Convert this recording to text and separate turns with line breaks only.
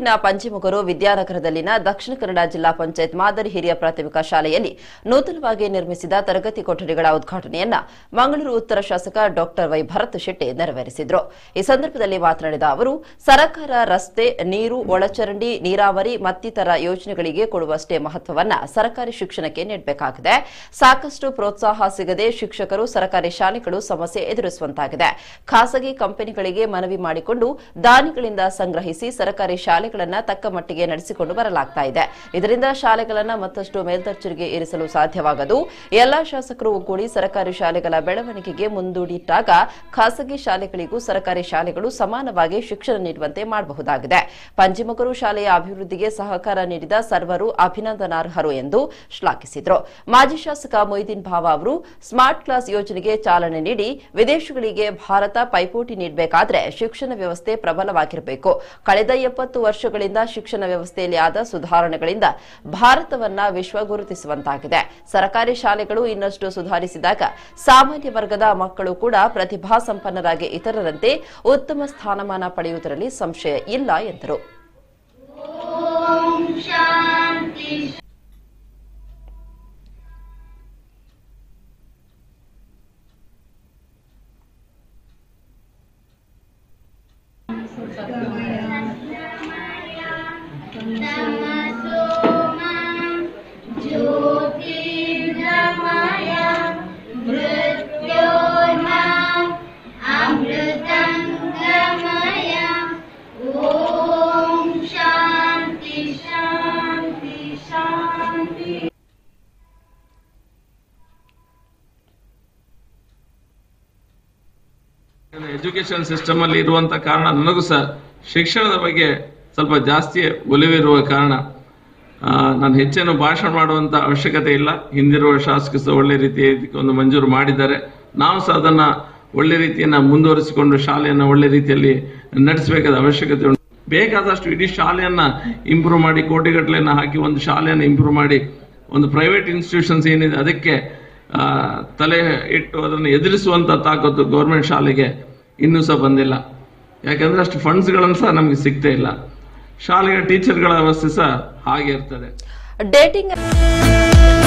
ತಾಲೂಕಿನ ಪಂಚಿಮುಗರು ವಿದ್ಯಾನಗರದಲ್ಲಿನ ದಕ್ಷಿಣ ಕನ್ನಡ ಜಿಲ್ಲಾ ಪಂಚಾಯತ್ ಮಾದರಿ ಹಿರಿಯ ಪ್ರಾಥಮಿಕ ಶಾಲೆಯಲ್ಲಿ ನೂತನವಾಗಿ ನಿರ್ಮಿಸಿದ ತರಗತಿ ಕೊಠಡಿಗಳ ಉದ್ಘಾಟನೆಯನ್ನ ಮಂಗಳೂರು ಉತ್ತರ ಶಾಸಕ ಡಾಕ್ಟರ್ ವೈ ಭರತ್ ಶೆಟ್ಟಿ ನೆರವೇರಿಸಿದ್ರು ಈ ಸಂದರ್ಭದಲ್ಲಿ ಮಾತನಾಡಿದ ಅವರು ಸರ್ಕಾರ ರಸ್ತೆ ನೀರು ಒಳಚರಂಡಿ ನೀರಾವರಿ ಮತ್ತಿತರ ಯೋಜನೆಗಳಿಗೆ ಕೊಡುವಷ್ಟೇ ಮಹತ್ವವನ್ನ ಸರ್ಕಾರಿ ಶಿಕ್ಷಣಕ್ಕೆ ನೀಡಬೇಕಾಗಿದೆ ಸಾಕಷ್ಟು ಪ್ರೋತ್ಸಾಹ ಸಿಗದೆ ಶಿಕ್ಷಕರು ಸರ್ಕಾರಿ ಶಾಲೆಗಳು ಸಮಸ್ಯೆ ಎದುರಿಸುವಂತಾಗಿದೆ ಖಾಸಗಿ ಕಂಪನಿಗಳಿಗೆ ಮನವಿ ಮಾಡಿಕೊಂಡು ದಾನಿಗಳಿಂದ ಸಂಗ್ರಹಿಸಿ ಸರ್ಕಾರಿ ಶಾಲೆಗಳನ್ನ ತಕ್ಕ ಮಟ್ಟಿಗೆ ನಡೆಸಿಕೊಂಡು ಬರಲಾಗ್ತಾ ಇದೆ ಇದರಿಂದ ಶಾಲೆಗಳನ್ನ ಮತ್ತಷ್ಟು ಮೇಲ್ದರ್ಜೆಗೆ ಏರಿಸಲು ಸಾಧ್ಯವಾಗದು ಎಲ್ಲಾ ಶಾಸಕರು ಒಗ್ಗೂಡಿ ಸರ್ಕಾರಿ ಶಾಲೆಗಳ ಬೆಳವಣಿಗೆಗೆ ಮುಂದೂಡಿಟ್ಟಾಗ ಖಾಸಗಿ ಶಾಲೆಗಳಿಗೂ ಸರ್ಕಾರಿ ಶಾಲೆಗಳು ಸಮಾನವಾಗಿ ಶಿಕ್ಷಣ ನೀಡುವಂತೆ ಮಾಡಬಹುದಾಗಿದೆ ಪಂಜಿಮಕರು ಶಾಲೆಯ ಅಭಿವೃದ್ಧಿಗೆ ಸಹಕಾರ ನೀಡಿದ ಸರ್ವರು ಅಭಿನಂದನಾರ್ಹರು ಎಂದು ಶ್ಲಾಘಿಸಿದರು ಮಾಜಿ ಶಾಸಕ ಮೊಯ್ದೀನ್ ಭಾವ ಅವರು ಸ್ಮಾರ್ಟ್ ಕ್ಲಾಸ್ ಯೋಜನೆಗೆ ಚಾಲನೆ ನೀಡಿ ವಿದೇಶಗಳಿಗೆ ಭಾರತ ಪೈಪೋಟಿ ನೀಡಬೇಕಾದ್ರೆ ಶಿಕ್ಷಣ ವ್ಯವಸ್ಥೆ ಪ್ರಬಲವಾಗಿರಬೇಕು ಕಳೆದ ಎಪ್ಪತ್ತು ವರ್ಷಗಳಿಂದ ಶಿಕ್ಷಣ ವ್ಯವಸ್ಥೆಯಲ್ಲಿ ಆದ ಸುಧಾರಣೆಗಳಿಂದ ಭಾರತವನ್ನ ವಿಶ್ವ ಗುರುತಿಸುವಂತಾಗಿದೆ ಸರ್ಕಾರಿ ಶಾಲೆಗಳು ಇನ್ನಷ್ಟು ಸುಧಾರಿಸಿದಾಗ ಸಾಮಾನ್ಯ ವರ್ಗದ ಮಕ್ಕಳು ಕೂಡ ಪ್ರತಿಭಾ ಸಂಪನ್ನರಾಗಿ ಇತರರಂತೆ ಉತ್ತಮ ಸ್ಥಾನಮಾನ ಪಡೆಯುವುದರಲ್ಲಿ ಸಂಶಯ ಇಲ್ಲ ಎಂದರು
ಎಜುಕೇಶನ್ ಸಿಸ್ಟಮ್ ಅಲ್ಲಿ ಇರುವಂತ ಕಾರಣ ನನಗೂ ಸಹ ಶಿಕ್ಷಣದ ಬಗ್ಗೆ ಸ್ವಲ್ಪ ಜಾಸ್ತಿ ಒಲಿವಿರುವ ಕಾರಣ ಆ, ನಾನು ಹೆಚ್ಚೇನು ಭಾಷಣ ಮಾಡುವಂತ ಅವಶ್ಯಕತೆ ಇಲ್ಲ ಹಿಂದಿರುವ ಶಾಸಕ ಸಹ ಒಳ್ಳೆ ರೀತಿ ಇದಕ್ಕೆ ಒಂದು ಮಂಜೂರು ಮಾಡಿದ್ದಾರೆ ನಾವು ಸಹ ಅದನ್ನ ಒಳ್ಳೆ ರೀತಿಯನ್ನ ಮುಂದುವರಿಸಿಕೊಂಡು ಶಾಲೆಯನ್ನ ಒಳ್ಳೆ ರೀತಿಯಲ್ಲಿ ನಡೆಸಬೇಕಾದ ಅವಶ್ಯಕತೆ ಉಂಟು ಬೇಕಾದಷ್ಟು ಇಡೀ ಶಾಲೆಯನ್ನ ಇಂಪ್ರೂವ್ ಮಾಡಿ ಕೋಟಿಗಟ್ಟಲೆಯನ್ನ ಹಾಕಿ ಒಂದು ಶಾಲೆಯನ್ನ ಇಂಪ್ರೂವ್ ಮಾಡಿ ಒಂದು ಪ್ರೈವೇಟ್ ಇನ್ಸ್ಟಿಟ್ಯೂಷನ್ಸ್ ಏನಿದೆ ಅದಕ್ಕೆ ಆ, ತಲೆ ಇಟ್ಟು ಅದನ್ನು ಎದುರಿಸುವಂತ ತಾಕತ್ತು ಗೌರ್ಮೆಂಟ್ ಶಾಲೆಗೆ ಇನ್ನೂ ಸಹ ಬಂದಿಲ್ಲ ಯಾಕಂದ್ರೆ ಅಷ್ಟು ಫಂಡ್ಸ್ಗಳನ್ನು ಸಹ ನಮಗೆ ಸಿಗ್ತಾ ಇಲ್ಲ ಶಾಲೆಯ ಟೀಚರ್ಗಳ ವ್ಯವಸ್ಥೆ ಸಹ ಹಾಗೆ ಇರ್ತದೆ
ಡೇಟಿಂಗ್